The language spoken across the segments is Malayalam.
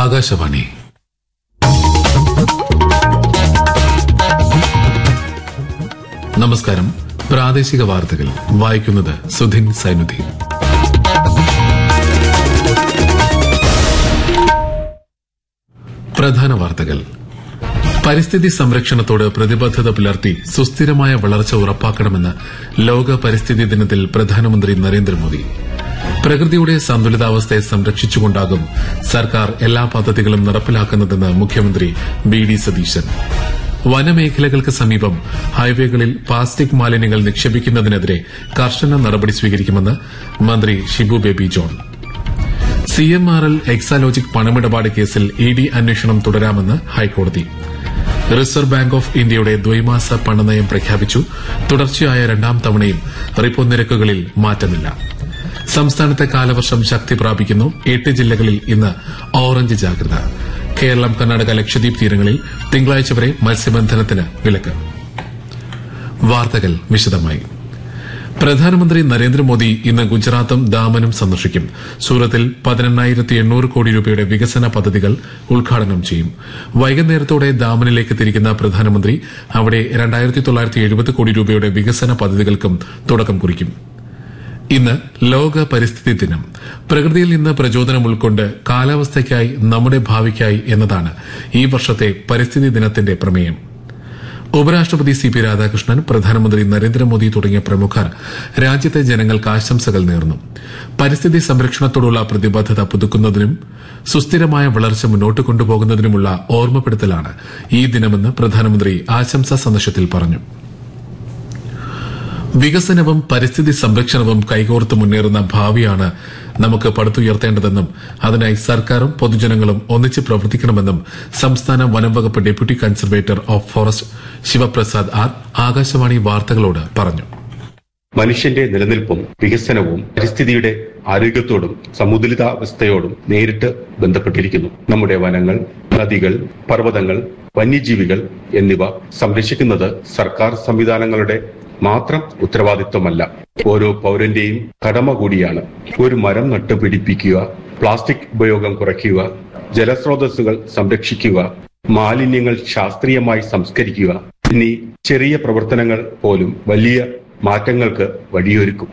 ആകാശവാണി നമസ്കാരം പ്രാദേശിക വാർത്തകൾ വായിക്കുന്നത് സുധിൻ സൈനുദ്ദീൻ പ്രധാന വാർത്തകൾ പരിസ്ഥിതി സംരക്ഷണത്തോട് പ്രതിബദ്ധത പുലർത്തി സുസ്ഥിരമായ വളർച്ച ഉറപ്പാക്കണമെന്ന് ലോക പരിസ്ഥിതി ദിനത്തിൽ പ്രധാനമന്ത്രി നരേന്ദ്രമോദി പ്രകൃതിയുടെ സന്തുലിതാവസ്ഥയെ സംരക്ഷിച്ചുകൊണ്ടാകും സർക്കാർ എല്ലാ പദ്ധതികളും നടപ്പിലാക്കുന്നതെന്ന് മുഖ്യമന്ത്രി ബി ഡി സതീശൻ വനമേഖലകൾക്ക് സമീപം ഹൈവേകളിൽ പ്ലാസ്റ്റിക് മാലിന്യങ്ങൾ നിക്ഷേപിക്കുന്നതിനെതിരെ കർശന നടപടി സ്വീകരിക്കുമെന്ന് മന്ത്രി Shibu Baby John C M R L Exalogic പണമിടപാട് കേസിൽ ഇ ഡി അന്വേഷണം തുടരാമെന്ന് ഹൈക്കോടതി റിസർവ് ബാങ്ക് ഓഫ് ഇന്ത്യയുടെ ദ്വൈമാസ പണനയം പ്രഖ്യാപിച്ചു തുടർച്ചയായ രണ്ടാം തവണയും റിപ്പോ നിരക്കുകളിൽ മാറ്റമില്ല സംസ്ഥാനത്തെ കാലവർഷം ശക്തി പ്രാപിക്കുന്നു എട്ട് ജില്ലകളിൽ ഇന്ന് ഓറഞ്ച് ജാഗ്രത കേരളം കർണാടക ലക്ഷദ്വീപ് തീരങ്ങളിൽ തിങ്കളാഴ്ച വരെ മത്സ്യബന്ധനത്തിന് വിലക്ക് വാർത്തകൾ വിശദമായി പ്രധാനമന്ത്രി നരേന്ദ്രമോദി ഇന്ന് ഗുജറാത്തും ദാമനും സന്ദർശിക്കും സൂറത്തിൽ പതിനെണ്ണായിരത്തി എണ്ണൂറ് കോടി രൂപയുടെ വികസന പദ്ധതികൾ ഉദ്ഘാടനം ചെയ്യും വൈകുന്നേരത്തോടെ ദാമനിലേക്ക് തിരിക്കുന്ന പ്രധാനമന്ത്രി അവിടെ രണ്ടായിരത്തി തൊള്ളായിരത്തി എഴുപത് കോടി രൂപയുടെ വികസന പദ്ധതികൾക്കും തുടക്കം കുറിക്കും ഇന്ന് ലോക പരിസ്ഥിതി ദിനം പ്രകൃതിയിൽ നിന്ന് പ്രചോദനം ഉൾക്കൊണ്ട് കാലാവസ്ഥയ്ക്കായി നമ്മുടെ ഭാവിക്കായി എന്നതാണ് ഈ വർഷത്തെ പരിസ്ഥിതി ദിനത്തിന്റെ പ്രമേയം ഉപരാഷ്ട്രപതി സി പി രാധാകൃഷ്ണൻ പ്രധാനമന്ത്രി നരേന്ദ്രമോദി തുടങ്ങിയ പ്രമുഖർ രാജ്യത്തെ ജനങ്ങൾക്ക് ആശംസകൾ നേർന്നു പരിസ്ഥിതി സംരക്ഷണത്തോടുള്ള പ്രതിബദ്ധത പുതുക്കുന്നതിനും സുസ്ഥിരമായ വളർച്ച മുന്നോട്ട് കൊണ്ടുപോകുന്നതിനുമുള്ള ഓർമ്മപ്പെടുത്തലാണ് ഈ ദിനമെന്ന് പ്രധാനമന്ത്രി ആശംസാ സന്ദേശത്തിൽ പറഞ്ഞു വികസനവും പരിസ്ഥിതി സംരക്ഷണവും കൈകോർത്ത് മുന്നേറുന്ന ഭാവിയാണ് നമുക്ക് പടുത്തുയർത്തേണ്ടതെന്നും അതിനായി സർക്കാരും പൊതുജനങ്ങളും ഒന്നിച്ച് പ്രവർത്തിക്കണമെന്നും സംസ്ഥാന വനം വകുപ്പ് deputy conservator of forest Sivaprasad R Akashvani വാർത്തകളോട് പറഞ്ഞു മനുഷ്യന്റെ നിലനിൽപ്പും വികസനവും പരിസ്ഥിതിയുടെ ആരോഗ്യത്തോടും സമുദ്രിതാവസ്ഥയോടും നേരിട്ട് ബന്ധപ്പെട്ടിരിക്കുന്നു നമ്മുടെ വനങ്ങൾ നദികൾ പർവ്വതങ്ങൾ വന്യജീവികൾ എന്നിവ സംരക്ഷിക്കുന്നത് സർക്കാർ സംവിധാനങ്ങളുടെ മാത്രം ഉത്തരവാദിത്വമല്ല ഓരോ പൗരന്റെയും കടമ കൂടിയാണ് ഒരു മരം നട്ടുപിടിപ്പിക്കുക പ്ലാസ്റ്റിക് ഉപയോഗം കുറയ്ക്കുക ജലസ്രോതസ്സുകൾ സംരക്ഷിക്കുക മാലിന്യങ്ങൾ ശാസ്ത്രീയമായി സംസ്കരിക്കുക എന്നീ ചെറിയ പ്രവർത്തനങ്ങൾ പോലും വലിയ മാറ്റങ്ങൾക്ക് വഴിയൊരുക്കും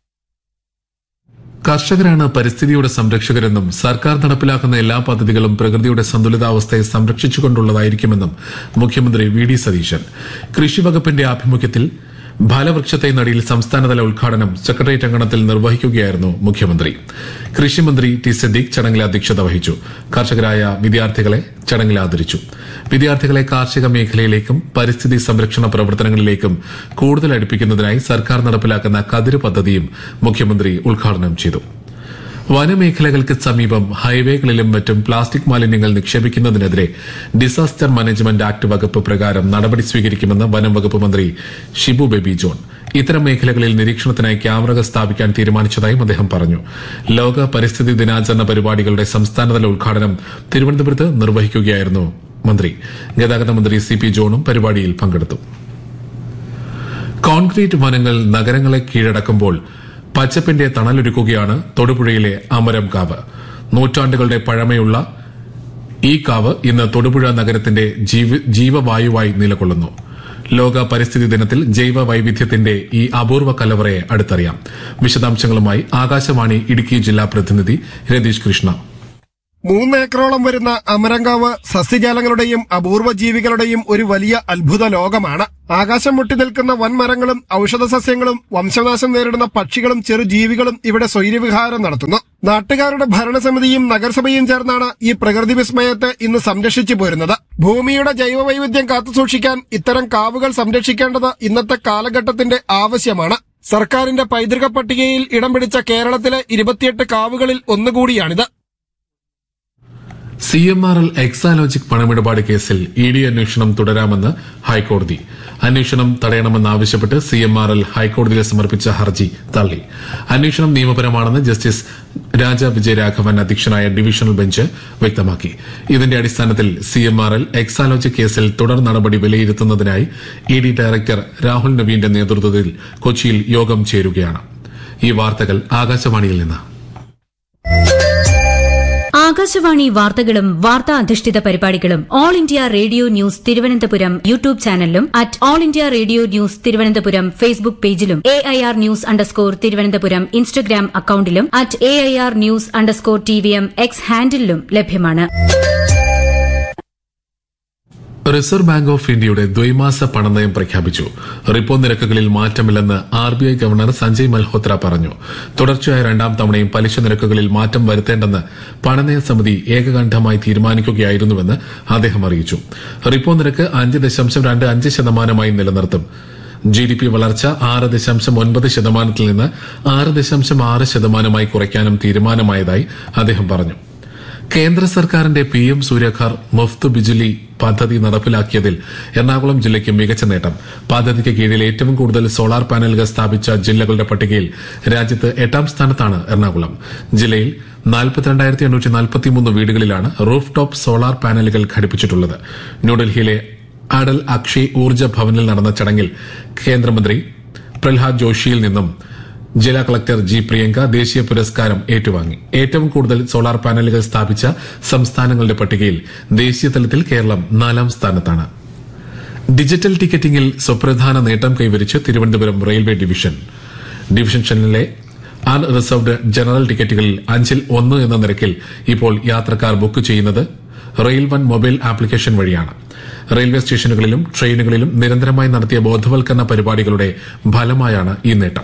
കർഷകരാണ് പരിസ്ഥിതിയുടെ സംരക്ഷകരെന്നും സർക്കാർ നടപ്പിലാക്കുന്ന എല്ലാ പദ്ധതികളും പ്രകൃതിയുടെ സന്തുലിതാവസ്ഥയെ സംരക്ഷിച്ചുകൊണ്ടുള്ളതായിരിക്കുമെന്നും മുഖ്യമന്ത്രി വി ഡി സതീശൻ കൃഷി വകുപ്പിന്റെ ആഭിമുഖ്യത്തിൽ ഫലവൃക്ഷത്തെ നടിയിൽ സംസ്ഥാനതല ഉദ്ഘാടനം സെക്രട്ടേറിയറ്റ് അങ്കണത്തിൽ നിർവഹിക്കുകയായിരുന്നു മുഖ്യമന്ത്രി കൃഷിമന്ത്രി ടി സദീഖ് ചടങ്ങിൽ അധ്യക്ഷത വഹിച്ചു കർഷകരായ വിദ്യാർത്ഥികളെ ചടങ്ങിൽ ആദരിച്ചു വിദ്യാർത്ഥികളെ കാർഷിക മേഖലയിലേക്കും പരിസ്ഥിതി സംരക്ഷണ പ്രവർത്തനങ്ങളിലേക്കും കൂടുതൽ അടുപ്പിക്കുന്നതിനായി സർക്കാർ നടപ്പിലാക്കുന്ന കതിര് പദ്ധതിയും മുഖ്യമന്ത്രി ഉദ്ഘാടനം ചെയ്തു വനമേഖലകൾക്ക് സമീപം ഹൈവേകളിലും മറ്റും പ്ലാസ്റ്റിക് മാലിന്യങ്ങൾ നിക്ഷേപിക്കുന്നതിനെതിരെ ഡിസാസ്റ്റർ മാനേജ്മെന്റ് ആക്ട് വകുപ്പ് പ്രകാരം നടപടി സ്വീകരിക്കുമെന്ന് വനം വകുപ്പ് മന്ത്രി ഷിബു ബേബി ജോൺ ഇത്തരം മേഖലകളിൽ നിരീക്ഷണത്തിനായി ക്യാമറകൾ സ്ഥാപിക്കാൻ തീരുമാനിച്ചതായും അദ്ദേഹം പറഞ്ഞു ലോക പരിസ്ഥിതി ദിനാചരണ പരിപാടികളുടെ സംസ്ഥാനതല ഉദ്ഘാടനം തിരുവനന്തപുരത്ത് നിർവഹിക്കുകയായിരുന്നു മന്ത്രി ഗതാഗത മന്ത്രി സി പി ജോണും പരിപാടിയിൽ പങ്കെടുത്തു കോൺക്രീറ്റ് വനങ്ങൾ നഗരങ്ങളെ കീഴടക്കുമ്പോൾ പച്ചപ്പിന്റെ തണലൊരുക്കുകയാണ് തൊടുപുഴയിലെ അമരം കാവ് നൂറ്റാണ്ടുകളുടെ പഴമയുള്ള ഈ കാവ് ഇന്ന് തൊടുപുഴ നഗരത്തിന്റെ ജീവ- ജീവവായുവായി നിലകൊള്ളുന്നു ലോക പരിസ്ഥിതി ദിനത്തിൽ ജൈവ വൈവിധ്യത്തിന്റെ ഈ അപൂർവ കലവറയെ അടുത്തറിയാം വിശദാംശങ്ങളുമായി ആകാശവാണി ഇടുക്കി ജില്ലാ പ്രതിനിധി രതീഷ് കൃഷ്ണ മൂന്ന് ഏക്കറോളം വരുന്ന അമരങ്കാവ് സസ്യജാലങ്ങളുടെയും അപൂർവ ജീവികളുടെയും ഒരു വലിയ അത്ഭുത ലോകമാണ് ആകാശം മുട്ടി നിൽക്കുന്ന വൻമരങ്ങളും ഔഷധ സസ്യങ്ങളും വംശനാശം നേരിടുന്ന പക്ഷികളും ചെറു ജീവികളും ഇവിടെ സ്വൈര്യവിഹാരം നടത്തുന്നു നാട്ടുകാരുടെ ഭരണസമിതിയും നഗരസഭയും ചേർന്നാണ് ഈ പ്രകൃതി വിസ്മയത്തെ ഇന്ന് സംരക്ഷിച്ചു പോരുന്നത് ഭൂമിയുടെ ജൈവവൈവിധ്യം കാത്തുസൂക്ഷിക്കാൻ ഇത്തരം കാവുകൾ സംരക്ഷിക്കേണ്ടത് ഇന്നത്തെ കാലഘട്ടത്തിന്റെ ആവശ്യമാണ് സർക്കാരിന്റെ പൈതൃക പട്ടികയിൽ ഇടം പിടിച്ച കേരളത്തിലെ ഇരുപത്തിയെട്ട് കാവുകളിൽ ഒന്നുകൂടിയാണിത് C M R L Exalogic പണമിടപാട് കേസിൽ ഇ ഡി അന്വേഷണം തുടരാമെന്ന് ഹൈക്കോടതി അന്വേഷണം തടയണമെന്നാവശ്യപ്പെട്ട് സി എം ആർ എൽ ഹൈക്കോടതിയിൽ സമർപ്പിച്ച ഹർജി തള്ളി അന്വേഷണം നിയമപരമാണെന്ന് ജസ്റ്റിസ് രാജ വിജയരാഘവൻ അധ്യക്ഷനായ ഡിവിഷണൽ ബെഞ്ച് വ്യക്തമാക്കി ഇതിന്റെ അടിസ്ഥാനത്തിൽ C M R L Exalogic കേസിൽ തുടർ നടപടി വിലയിരുത്തുന്നതിനായി ഇ ഡി ഡയറക്ടർ രാഹുൽ നവീന്റെ നേതൃത്വത്തിൽ കൊച്ചിയിൽ യോഗം ചേരുകയാണ് ഈ വാർത്തകൾ ആകാശവാണിയിൽ നിന്ന് ആകാശവാണി വാർത്തകളും വാർത്താ അധിഷ്ഠിത പരിപാടികളും all India radio news Thiruvananthapuram YouTube ചാനലിലും at all India radio news Thiruvananthapuram Facebook പേജിലും A I R news underscore Thiruvananthapuram Instagram അക്കൌണ്ടിലും at A I R news underscore T V M X ഹാൻഡിലും ലഭ്യമാണ് റിസർവ് ബാങ്ക് ഓഫ് ഇന്ത്യയുടെ ദ്വൈമാസ പണനയം പ്രഖ്യാപിച്ചു റിപ്പോ നിരക്കുകളിൽ മാറ്റമില്ലെന്ന് R B I governor Sanjay Malhotra പറഞ്ഞു തുടർച്ചയായ രണ്ടാം തവണയും പലിശ നിരക്കുകളിൽ മാറ്റം വരുത്തേണ്ടെന്ന് പണനയ സമിതി ഏകകണ്ഠമായി തീരുമാനിക്കുകയായിരുന്നുവെന്ന് അദ്ദേഹം അറിയിച്ചു റിപ്പോ നിരക്ക് അഞ്ച് ദശാംശം രണ്ട് അഞ്ച് ശതമാനമായി നിലനിർത്തും ജി ഡി പി വളർച്ച ആറ് ദശാംശം ഒൻപത് ശതമാനത്തിൽ നിന്ന് ആറ് ദശാംശം ആറ് ശതമാനമായി കുറയ്ക്കാനും തീരുമാനമായതായി അദ്ദേഹം പറഞ്ഞു കേന്ദ്ര സർക്കാരിന്റെ പി എം സൂര്യഘർ മുഫ്ത് ബിജുലി പദ്ധതി നടപ്പിലാക്കിയതിൽ എറണാകുളം ജില്ലയ്ക്ക് മികച്ച നേട്ടം പദ്ധതിക്ക് കീഴിൽ ഏറ്റവും കൂടുതൽ സോളാർ പാനലുകൾ സ്ഥാപിച്ച ജില്ലകളുടെ പട്ടികയിൽ രാജ്യത്ത് എട്ടാം സ്ഥാനത്താണ് എറണാകുളം ജില്ലയിൽ നാൽപ്പത്തിരണ്ടായിരത്തി എണ്ണൂറ്റി നാൽപ്പത്തിമൂന്ന് വീടുകളിലാണ് റൂഫ് ടോപ്പ് സോളാർ പാനലുകൾ ഘടിപ്പിച്ചിട്ടുള്ളത് ന്യൂഡൽഹിയിലെ അടൽ അക്ഷയ് ഊർജ്ജ ഭവനിൽ നടന്ന ചടങ്ങിൽ കേന്ദ്രമന്ത്രി പ്രഹ്ലാദ് ജോഷിയിൽ നിന്നും ജില്ലാ കളക്ടർ ജി പ്രിയങ്ക ദേശീയ പുരസ്കാരം ഏറ്റുവാങ്ങി ഏറ്റവും കൂടുതൽ സോളാർ പാനലുകൾ സ്ഥാപിച്ച സംസ്ഥാനങ്ങളുടെ പട്ടികയിൽ ദേശീയ തലത്തിൽ കേരളം നാലാം സ്ഥാനത്താണ് ഡിജിറ്റൽ ടിക്കറ്റിംഗിൽ സുപ്രധാന നേട്ടം കൈവരിച്ച് തിരുവനന്തപുരം റെയിൽവേ ഡിവിഷൻ ഡിവിഷൻ ഷനിലെ അൺ റിസർവ്ഡ് ജനറൽ ടിക്കറ്റുകളിൽ അഞ്ചിൽ ഒന്ന് എന്ന നിരക്കിൽ ഇപ്പോൾ യാത്രക്കാർ ബുക്ക് ചെയ്യുന്നത് റെയിൽ വൺ മൊബൈൽ ആപ്ലിക്കേഷൻ വഴിയാണ് റെയിൽവേ സ്റ്റേഷനുകളിലും ട്രെയിനുകളിലും നിരന്തരമായി നടത്തിയ ബോധവൽക്കരണ പരിപാടികളുടെ ഫലമായാണ് ഈ നേട്ടം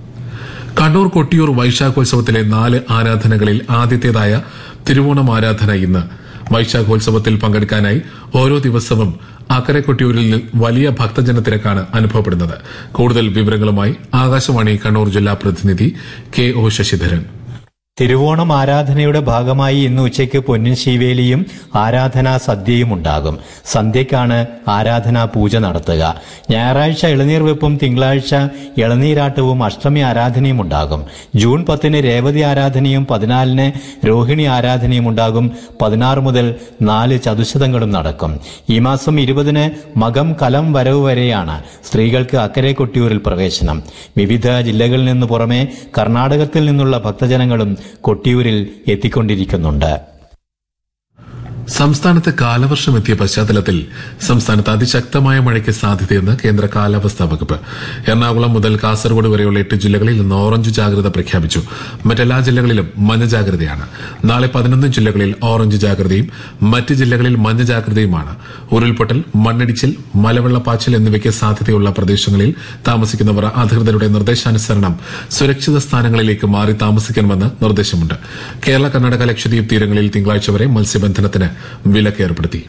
കണ്ണൂർ കൊട്ടിയൂർ വൈശാഖോത്സവത്തിലെ നാല് ആരാധനകളിൽ ആദ്യത്തേതായ തിരുവോണം ആരാധന ഇന്ന് വൈശാഖോത്സവത്തിൽ പങ്കെടുക്കാനായി ഓരോ ദിവസവും അക്കരെ കൊട്ടിയൂരിൽ വലിയ ഭക്തജന തിരക്കാണ് അനുഭവപ്പെടുന്നത് കൂടുതൽ വിവരങ്ങളുമായി ആകാശവാണി കണ്ണൂർ ജില്ലാ പ്രതിനിധി കെ ഒ ശശിധരൻ തിരുവോണം ആരാധനയുടെ ഭാഗമായി ഇന്ന് ഉച്ചയ്ക്ക് പൊന്നിൻ ശീവേലിയും ആരാധനാ സദ്യയും ഉണ്ടാകും സന്ധ്യയ്ക്കാണ് ആരാധനാ പൂജ നടത്തുക ഞായറാഴ്ച ഇളനീർ വെപ്പും തിങ്കളാഴ്ച ഇളനീരാട്ടവും അഷ്ടമി ആരാധനയും ഉണ്ടാകും ജൂൺ പത്തിന് രേവതി ആരാധനയും പതിനാലിന് രോഹിണി ആരാധനയും ഉണ്ടാകും പതിനാറ് മുതൽ നാല് ചതുശതങ്ങളും നടക്കും ഈ മാസം ഇരുപതിന് മകം കലം വരവ് വരെയാണ് സ്ത്രീകൾക്ക് അക്കരെ കൊട്ടിയൂരിൽ പ്രവേശനം വിവിധ ജില്ലകളിൽ നിന്ന് പുറമെ കർണാടകത്തിൽ നിന്നുള്ള ഭക്തജനങ്ങളും കൊട്ടിയൂരിൽ എത്തിക്കൊണ്ടിരിക്കുന്നുണ്ട് സംസ്ഥാനത്ത് കാലവർഷം എത്തിയ പശ്ചാത്തലത്തിൽ സംസ്ഥാനത്ത് അതിശക്തമായ മഴയ്ക്ക് സാധ്യതയെന്ന് കേന്ദ്ര കാലാവസ്ഥാ വകുപ്പ് എറണാകുളം മുതൽ കാസർഗോഡ് വരെയുള്ള എട്ട് ജില്ലകളിൽ ഇന്ന് ഓറഞ്ച് ജാഗ്രത പ്രഖ്യാപിച്ചു മറ്റെല്ലാ ജില്ലകളിലും മഞ്ഞ ജാഗ്രതയാണ് നാളെ പതിനൊന്ന് ജില്ലകളിൽ ഓറഞ്ച് ജാഗ്രതയും മറ്റ് ജില്ലകളിൽ മഞ്ഞ ജാഗ്രതയുമാണ് ഉരുൾപൊട്ടൽ മണ്ണിടിച്ചിൽ മലവെള്ളപ്പാച്ചിൽ എന്നിവയ്ക്ക് സാധ്യതയുള്ള പ്രദേശങ്ങളിൽ താമസിക്കുന്നവർ അധികൃതരുടെ നിർദ്ദേശാനുസരണം സുരക്ഷിത സ്ഥാനങ്ങളിലേക്ക് മാറി താമസിക്കണമെന്ന് നിർദ്ദേശമുണ്ട് കേരള കർണാടക ലക്ഷദ്വീപ് തീരങ്ങളിൽ തിങ്കളാഴ്ച വരെ മത്സ്യബന്ധനത്തിന് വിലക്ക് ഏർപ്പെടുത്തി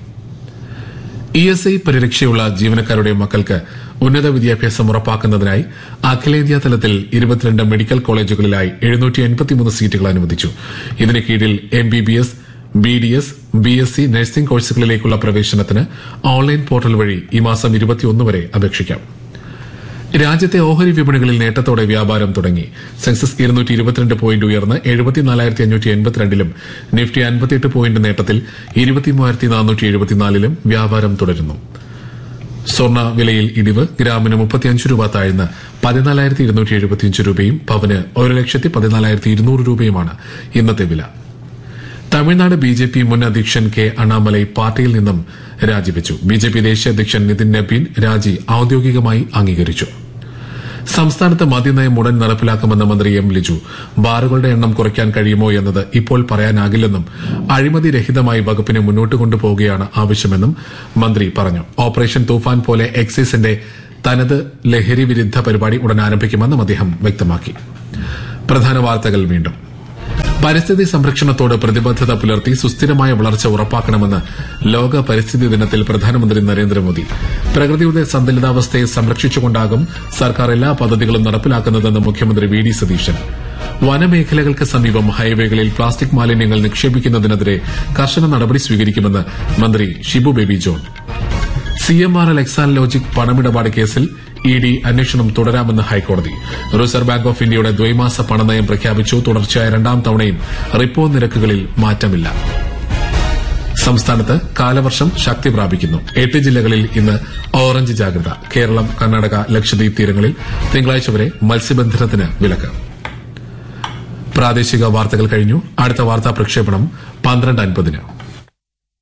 ഇ എസ് ഐ പരിരക്ഷയുള്ള ജീവനക്കാരുടെ മക്കൾക്ക് ഉന്നത വിദ്യാഭ്യാസം ഉറപ്പാക്കുന്നതിനായി അഖിലേന്ത്യാ തലത്തിൽ ഇരുപത്തിരണ്ട് മെഡിക്കൽ കോളേജുകളിലായി എഴുന്നൂറ്റി എൺപത്തിമൂന്ന് സീറ്റുകൾ അനുവദിച്ചു ഇതിന് കീഴിൽ M B B S B D S B S C nursing കോഴ്സുകളിലേക്കുള്ള പ്രവേശനത്തിന് ഓൺലൈൻ പോർട്ടൽ വഴി ഈ മാസം ഇരുപത്തിയൊന്ന് വരെ അപേക്ഷിക്കാം രാജ്യത്തെ ഓഹരി വിപണികളിൽ നേട്ടത്തോടെ വ്യാപാരം തുടങ്ങി സെൻസസ് ഇരുന്നൂറ്റി ഇരുപത്തിരണ്ട് പോയിന്റ് ഉയർന്ന് എഴുപത്തിനാലായിരത്തി അഞ്ഞൂറ്റി എൺപത്തിരണ്ടിലും നിഫ്റ്റി അൻപത്തിയെട്ട് പോയിന്റ് നേട്ടത്തിൽ ഇരുപത്തിമൂവായിരത്തി നാനൂറ്റി എഴുപത്തിനാലിലും വ്യാപാരം തുടരുന്നു സ്വർണ്ണ വിലയിൽ ഇടിവ് ഗ്രാമിന് മുപ്പത്തിയഞ്ച് രൂപ താഴ്ന്ന് പതിനാലായിരത്തി ഇരുന്നൂറ്റി എഴുപത്തിയഞ്ച് രൂപയും പവന് ഒരു ലക്ഷത്തി പതിനാലായിരത്തി ഇരുന്നൂറ് രൂപയുമാണ് ഇന്നത്തെ വില തമിഴ്നാട് ബി ജെ പി മുൻ അധ്യക്ഷൻ കെ അണ്ണാമലൈ പാർട്ടിയിൽ നിന്നും രാജിവെച്ചു ബി ജെ പി ദേശീയ അധ്യക്ഷൻ നിതിൻ നബീൻ രാജി ഔദ്യോഗികമായി അംഗീകരിച്ചു സംസ്ഥാനത്ത് മദ്യനയം ഉടൻ നടപ്പിലാക്കുമെന്ന മന്ത്രി എം ലിജു ബാറുകളുടെ എണ്ണം കുറയ്ക്കാൻ കഴിയുമോ എന്നത് ഇപ്പോൾ പറയാനാകില്ലെന്നും അഴിമതി രഹിതമായി വകുപ്പിനെ മുന്നോട്ട് കൊണ്ടുപോവുകയാണ് ആവശ്യമെന്നും മന്ത്രി പറഞ്ഞു ഓപ്പറേഷൻ തൂഫാൻ പോലെ എക്സൈസിന്റെ തനത് ലഹരി വിരുദ്ധ പരിപാടി ഉടൻ ആരംഭിക്കുമെന്നും അദ്ദേഹം വ്യക്തമാക്കി പ്രധാന വാർത്തകൾ വീണ്ടും പരിസ്ഥിതി സംരക്ഷണത്തോട് പ്രതിബദ്ധത പുലർത്തി സുസ്ഥിരമായ വളർച്ച ഉറപ്പാക്കണമെന്ന് ലോക പരിസ്ഥിതി ദിനത്തിൽ പ്രധാനമന്ത്രി നരേന്ദ്രമോദി പ്രകൃതിയുടെ സന്തുലിതാവസ്ഥയെ സംരക്ഷിച്ചുകൊണ്ടാകും സർക്കാർ എല്ലാ പദ്ധതികളും നടപ്പിലാക്കുന്നതെന്ന് മുഖ്യമന്ത്രി വി ഡി സതീശൻ വനമേഖലകൾക്ക് സമീപം ഹൈവേകളിൽ പ്ലാസ്റ്റിക് മാലിന്യങ്ങൾ നിക്ഷേപിക്കുന്നതിനെതിരെ കർശന നടപടി സ്വീകരിക്കുമെന്ന് മന്ത്രി Shibu Baby John C M R L Exalogic പണമിടപാട് കേസിൽ ഇ ഡി അന്വേഷണം തുടരാമെന്ന് ഹൈക്കോടതി റിസർവ് ബാങ്ക് ഓഫ് ഇന്ത്യയുടെ ദ്വൈമാസ പണനയം പ്രഖ്യാപിച്ചു തുടർച്ചയായ രണ്ടാം തവണയും റിപ്പോ നിരക്കുകളിൽ മാറ്റമില്ല സംസ്ഥാനത്ത് കാലവർഷം ശക്തി പ്രാപിക്കുന്നു എട്ട് ജില്ലകളിൽ ഇന്ന് ഓറഞ്ച് ജാഗ്രത കേരളം കർണാടക ലക്ഷദ്വീപ് തീരങ്ങളിൽ തിങ്കളാഴ്ച വരെ മത്സ്യബന്ധനത്തിന് വിലക്ക് പ്രാദേശിക വാർത്തകൾ കഴിഞ്ഞു അടുത്ത വാർത്താ പ്രക്ഷേപണം പന്ത്രണ്ട് അൻപതിന്